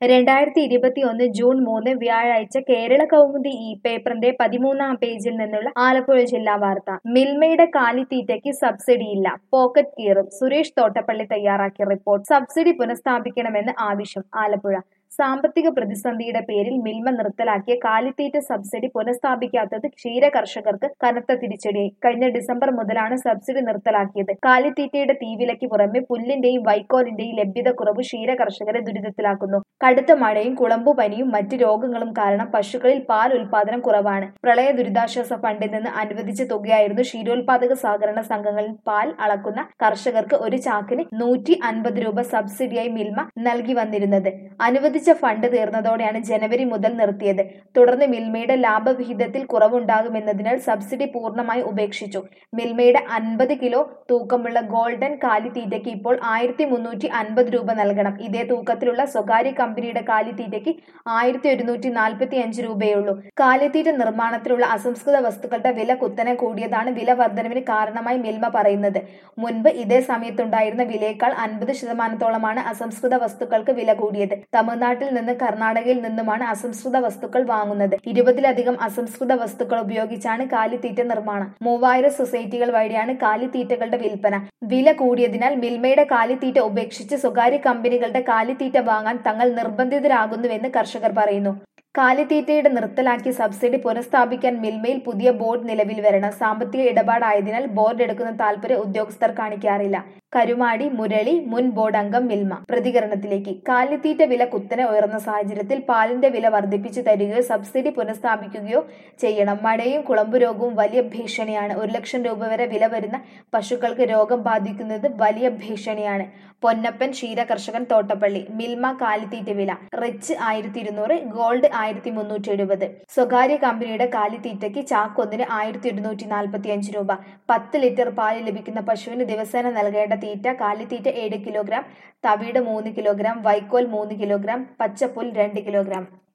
രണ്ടായിരത്തി ഇരുപത്തിയൊന്ന് ജൂൺ മൂന്ന് വ്യാഴാഴ്ച കേരള കൗമുദി ഈ പേപ്പറിന്റെ പതിമൂന്നാം പേജിൽ നിന്നുള്ള ആലപ്പുഴ ജില്ലാ വാർത്ത മിൽമയുടെ കാലിത്തീറ്റയ്ക്ക് സബ്സിഡിയില്ല പോക്കറ്റ് കീറും സുരേഷ് തോട്ടപ്പള്ളി തയ്യാറാക്കിയ റിപ്പോർട്ട് സബ്സിഡി പുനഃസ്ഥാപിക്കണമെന്ന് ആവശ്യം ആലപ്പുഴ സാമ്പത്തിക പ്രതിസന്ധിയുടെ പേരിൽ മിൽമ നിർത്തലാക്കിയ കാലിത്തീറ്റ സബ്സിഡി പുനഃസ്ഥാപിക്കാത്തത് ക്ഷീര കർഷകർക്ക് കനത്ത തിരിച്ചടിയായി കഴിഞ്ഞ ഡിസംബർ മുതലാണ് സബ്സിഡി നിർത്തലാക്കിയത് കാലിത്തീറ്റയുടെ തീവിലയ്ക്ക് പുറമെ പുല്ലിന്റെയും വൈക്കോലിന്റെയും ലഭ്യതക്കുറവ് ക്ഷീര കർഷകരെ ദുരിതത്തിലാക്കുന്നു കടുത്ത മഴയും കുളമ്പുപനിയും മറ്റ് രോഗങ്ങളും കാരണം പശുക്കളിൽ പാൽ ഉൽപാദനം കുറവാണ് പ്രളയ ദുരിതാശ്വാസ ഫണ്ടിൽ നിന്ന് അനുവദിച്ച തുകയായിരുന്നു ക്ഷീരോത്പാദക സഹകരണ സംഘങ്ങളിൽ പാൽ അളക്കുന്ന കർഷകർക്ക് ഒരു ചാക്കിന് നൂറ്റി അൻപത് രൂപ സബ്സിഡിയായി മിൽമ നൽകി വന്നിരുന്നത് അനുവദിച്ച ഫണ്ട് തീർന്നതോടെയാണ് ജനുവരി മുതൽ നിർത്തിയത് തുടർന്ന് മിൽമയുടെ ലാഭവിഹിതത്തിൽ കുറവുണ്ടാകുമെന്നതിനാൽ സബ്സിഡി പൂർണ്ണമായി ഉപേക്ഷിച്ചു മിൽമയുടെ അൻപത് കിലോ തൂക്കമുള്ള ഗോൾഡൻ കാലിത്തീറ്റയ്ക്ക് ഇപ്പോൾ ആയിരത്തി മുന്നൂറ്റി അൻപത് രൂപ നൽകണം ഇതേ തൂക്കത്തിലുള്ള സ്വകാര്യ കമ്പനിയുടെ കാലിത്തീറ്റയ്ക്ക് ആയിരത്തി ഒരുന്നൂറ്റി നാൽപ്പത്തി അഞ്ച് രൂപയുള്ളൂ കാലിത്തീറ്റ നിർമ്മാണത്തിലുള്ള അസംസ്കൃത വസ്തുക്കളുടെ വില കുത്തനെ കൂടിയതാണ് വില വർധനവിന് കാരണമായി മിൽമ പറയുന്നത് മുൻപ് ഇതേ സമയത്തുണ്ടായിരുന്ന വിലയേക്കാൾ അൻപത് ശതമാനത്തോളമാണ് അസംസ്കൃത വസ്തുക്കൾക്ക് വില കൂടിയത് തമിഴ്നാട്ടിൽ നിന്ന് കർണാടകയിൽ നിന്നുമാണ് അസംസ്കൃത വസ്തുക്കൾ വാങ്ങുന്നത് ഇരുപതിലധികം അസംസ്കൃത വസ്തുക്കൾ ഉപയോഗിച്ചാണ് കാലിത്തീറ്റ നിർമ്മാണം മൂവായിരം സൊസൈറ്റികൾ വഴിയാണ് കാലിത്തീറ്റകളുടെ വിൽപ്പന വില കൂടിയതിനാൽ മിൽമയുടെ കാലിത്തീറ്റ ഉപേക്ഷിച്ച് സ്വകാര്യ കമ്പനികളുടെ കാലിത്തീറ്റ വാങ്ങാൻ തങ്ങൾ നിർബന്ധിതരാകുന്നുവെന്ന് കർഷകർ പറയുന്നു കാലിത്തീറ്റയുടെ നിർത്തലാക്കി സബ്സിഡി പുനഃസ്ഥാപിക്കാൻ മിൽമയിൽ പുതിയ ബോർഡ് നിലവിൽ വരണം സാമ്പത്തിക ഇടപാടായതിനാൽ ബോർഡ് എടുക്കുന്ന താൽപര്യം ഉദ്യോഗസ്ഥർ കാണിക്കാറില്ല കരുമാടി മുരളി മുൻ ബോർഡ് അംഗം മിൽമ പ്രതികരണത്തിലേക്ക് കാലിത്തീറ്റ വില കുത്തനെ ഉയർന്ന സാഹചര്യത്തിൽ പാലിന്റെ വില വർദ്ധിപ്പിച്ചു തരികയോ സബ്സിഡി പുനഃസ്ഥാപിക്കുകയോ ചെയ്യണം മഴയും കുളമ്പു രോഗവും വലിയ ഭീഷണിയാണ് ഒരു ലക്ഷം രൂപ വരെ വില വരുന്ന പശുക്കൾക്ക് രോഗം ബാധിക്കുന്നത് വലിയ ഭീഷണിയാണ് പൊന്നപ്പൻ ക്ഷീര കർഷകൻ തോട്ടപ്പള്ളി മിൽമ കാലിത്തീറ്റ വില റിച്ച് ആയിരത്തി ഇരുന്നൂറ് ഗോൾഡ് ആയിരത്തി മുന്നൂറ്റി എഴുപത് സ്വകാര്യ കമ്പനിയുടെ കാലിത്തീറ്റയ്ക്ക് ചാക്കൊന്നിന് ആയിരത്തി ഒരുന്നൂറ്റി നാൽപ്പത്തി അഞ്ച് രൂപ പത്ത് ലിറ്റർ പാല് ലഭിക്കുന്ന പശുവിന് ദിവസേന നൽകേണ്ട തീറ്റ കാലിത്തീറ്റ ഏഴ് കിലോഗ്രാം തവിട് മൂന്ന് കിലോഗ്രാം വൈക്കോൽ മൂന്ന് കിലോഗ്രാം പച്ചപ്പുൽ രണ്ട് കിലോഗ്രാം